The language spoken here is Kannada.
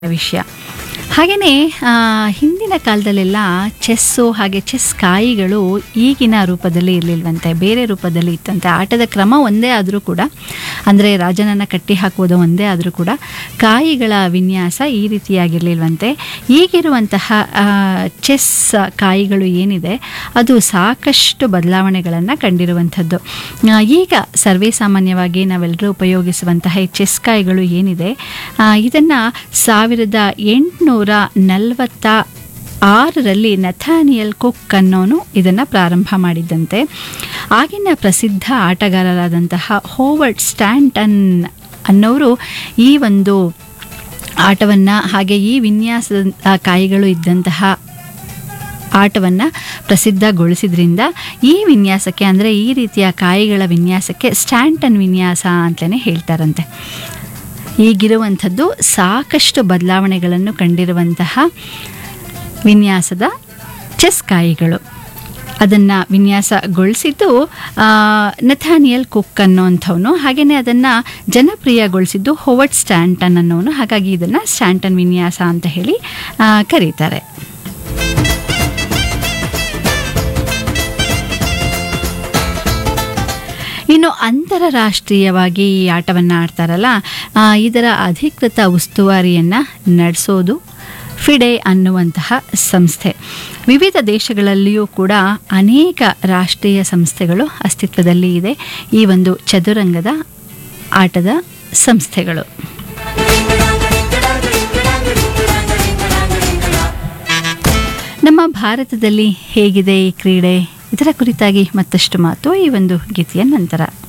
ವಿಷಯ ಹಾಗೆಯೇ ಹಿಂದಿನ ಕಾಲದಲ್ಲೆಲ್ಲ ಚೆಸ್ಸು ಹಾಗೆ ಚೆಸ್ ಕಾಯಿಗಳು ಈಗಿನ ರೂಪದಲ್ಲಿ ಇರಲಿಲ್ವಂತೆ ಬೇರೆ ರೂಪದಲ್ಲಿ ಇತ್ತಂತೆ ಆಟದ ಕ್ರಮ ಒಂದೇ ಆದರೂ ಕೂಡ ಅಂದರೆ ರಾಜನನ್ನು ಕಟ್ಟಿ ಹಾಕುವುದು ಒಂದೇ ಆದರೂ ಕೂಡ ಕಾಯಿಗಳ ವಿನ್ಯಾಸ ಈ ರೀತಿಯಾಗಿರಲಿಲ್ವಂತೆ ಈಗಿರುವಂತಹ ಆ, ಚೆಸ್ ಕಾಯಿಗಳು ಏನಿದೆ ಅದು ಸಾಕಷ್ಟು ಬದಲಾವಣೆಗಳನ್ನು ಕಂಡಿರುವಂಥದ್ದು ಆ, ಈಗ ಸರ್ವೇ ಸಾಮಾನ್ಯವಾಗಿ ನಾವೆಲ್ಲರೂ ಉಪಯೋಗಿಸುವಂತಹ ಈ ಚೆಸ್ ಕಾಯಿಗಳು ಏನಿದೆ ಇದನ್ನು ಸಾವಿರದ ಎಂಟುನೂರ ನಲವತ್ತ ಆರರಲ್ಲಿ ನಥಾನಿಯಲ್ ಕುಕ್ ಅನ್ನೋನು ಇದನ್ನು ಪ್ರಾರಂಭ ಮಾಡಿದ್ದಂತೆ ಆಗಿನ ಪ್ರಸಿದ್ಧ ಆಟಗಾರರಾದಂತಹ ಹೋವರ್ಡ್ ಸ್ಟ್ಯಾಂಟನ್ ಅನ್ನೋರು ಈ ಒಂದು ಆಟವನ್ನು ಹಾಗೆ ಈ ವಿನ್ಯಾಸದ ಆ, ಕಾಯಿಗಳು ಇದ್ದಂತಹ ಆಟವನ್ನು ಪ್ರಸಿದ್ಧಗೊಳಿಸಿದ್ರಿಂದ ಈ ವಿನ್ಯಾಸಕ್ಕೆ ಅಂದರೆ ಈ ರೀತಿಯ ಕಾಯಿಗಳ ವಿನ್ಯಾಸಕ್ಕೆ ಸ್ಟ್ಯಾಂಟನ್ ವಿನ್ಯಾಸ ಅಂತಲೇ ಹೇಳ್ತಾರಂತೆ ಈಗಿರುವಂಥದ್ದು ಸಾಕಷ್ಟು ಬದಲಾವಣೆಗಳನ್ನು ಕಂಡಿರುವಂತಹ ವಿನ್ಯಾಸದ ಚೆಸ್ ಕಾಯಿಗಳು ಅದನ್ನು ವಿನ್ಯಾಸಗೊಳಿಸಿದ್ದು ಆ, ನಥಾನಿಯಲ್ ಕುಕ್ ಅನ್ನೋಂಥವನು ಹಾಗೆಯೇ ಅದನ್ನು ಜನಪ್ರಿಯಗೊಳಿಸಿದ್ದು ಹೋವರ್ಡ್ ಸ್ಟ್ಯಾಂಟನ್ ಅನ್ನೋನು ಹಾಗಾಗಿ ಇದನ್ನು ಸ್ಟ್ಯಾಂಟನ್ ವಿನ್ಯಾಸ ಅಂತ ಹೇಳಿ ಆ, ಕರೀತಾರೆ ಇನ್ನು ಅಂತಾರಾಷ್ಟ್ರೀಯವಾಗಿ ಈ ಆಟವನ್ನು ಆಡ್ತಾರಲ್ಲ ಆ, ಇದರ ಅಧಿಕೃತ ಉಸ್ತುವಾರಿಯನ್ನು ನಡೆಸೋದು ಫಿಡೆ ಅನ್ನುವಂತಹ ಸಂಸ್ಥೆ ವಿವಿಧ ದೇಶಗಳಲ್ಲಿಯೂ ಕೂಡ ಅನೇಕ ರಾಷ್ಟ್ರೀಯ ಸಂಸ್ಥೆಗಳು ಅಸ್ತಿತ್ವದಲ್ಲಿ ಇದೆ ಈ ಒಂದು ಚದುರಂಗದ ಆಟದ ಸಂಸ್ಥೆಗಳು ನಮ್ಮ ಭಾರತದಲ್ಲಿ ಹೇಗಿದೆ ಈ ಕ್ರೀಡೆ ಇದರ ಕುರಿತಾಗಿ ಮತ್ತಷ್ಟು ಮಾತು ಈ ಒಂದು ಗೀತೆಯ ನಂತರ